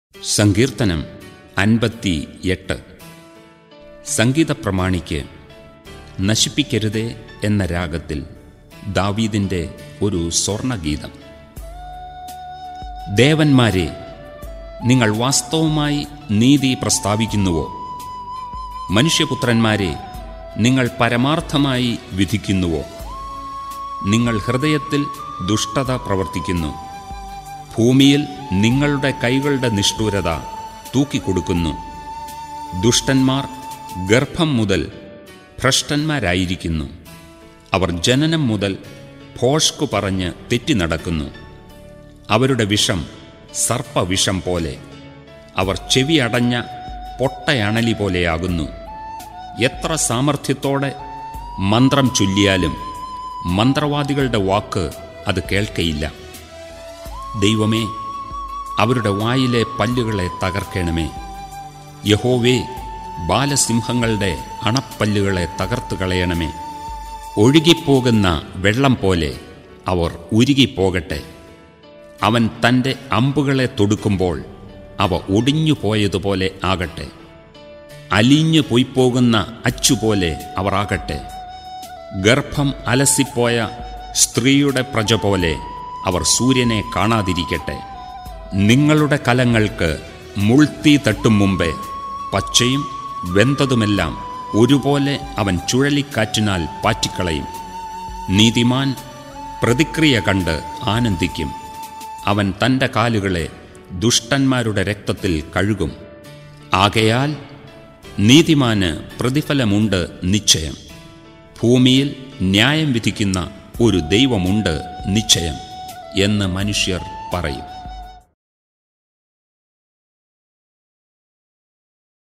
സങ്കീർത്തനം അൻപത്തി എട്ട് സംഗീത പ്രമാണിക്ക് നശിപ്പിക്കരുതേ എന്ന രാഗത്തിൽ ദാവീദിൻ്റെ ഒരു സ്വർണഗീതം ദേവന്മാരെ നിങ്ങൾ വാസ്തവമായി നീതി പ്രസ്താവിക്കുന്നുവോ മനുഷ്യപുത്രന്മാരെ നിങ്ങൾ പരമാർത്ഥമായി വിധിക്കുന്നുവോ നിങ്ങൾ ഹൃദയത്തിൽ ദുഷ്ടത പ്രവർത്തിക്കുന്നു ഭൂമിയിൽ നിങ്ങളുടെ കൈകളുടെ നിഷ്ഠൂരത തൂക്കിക്കൊടുക്കുന്നു ദുഷ്ടന്മാർ ഗർഭം മുതൽ ഭ്രഷ്ടന്മാരായിരിക്കുന്നു അവർ ജനനം മുതൽ ഭോഷ്കു പറഞ്ഞ് തെറ്റി നടക്കുന്നു അവരുടെ വിഷം സർപ്പവിഷം പോലെ അവർ ചെവി അടഞ്ഞ പൊട്ടയണലി പോലെയാകുന്നു എത്ര സാമർഥ്യത്തോടെ മന്ത്രം ചൊല്ലിയാലും മന്ത്രവാദികളുടെ വാക്ക് അത് കേൾക്കയില്ല ദൈവമേ അവരുടെ വായിലെ പല്ലുകളെ തകർക്കണമേ യഹോവേ ബാലസിംഹങ്ങളുടെ അണപ്പല്ലുകളെ തകർത്തു കളയണമേ ഒഴുകിപ്പോകുന്ന വെള്ളം പോലെ അവർ ഉരുകിപ്പോകട്ടെ അവൻ തൻ്റെ അമ്പുകളെ തൊടുക്കുമ്പോൾ അവ ഒടിഞ്ഞു പോയതുപോലെ ആകട്ടെ അലിഞ്ഞു പോയിപ്പോകുന്ന അച്ചുപോലെ അവർ ആകട്ടെ ഗർഭം അലസിപ്പോയ സ്ത്രീയുടെ പ്രജ പോലെ അവർ സൂര്യനെ കാണാതിരിക്കട്ടെ നിങ്ങളുടെ കലങ്ങൾക്ക് മുൾത്തീ തട്ടും മുമ്പേ പച്ചയും വെന്തതുമെല്ലാം ഒരുപോലെ അവൻ ചുഴലിക്കാറ്റിനാൽ പാറ്റിക്കളയും നീതിമാൻ പ്രതിക്രിയ കണ്ട് ആനന്ദിക്കും അവൻ തൻ്റെ കാലുകളെ ദുഷ്ടന്മാരുടെ രക്തത്തിൽ കഴുകും ആകയാൽ നീതിമാന് പ്രതിഫലമുണ്ട് നിശ്ചയം ഭൂമിയിൽ ന്യായം വിധിക്കുന്ന ഒരു ദൈവമുണ്ട് നിശ്ചയം എന്ന് മനുഷ്യർ പറയും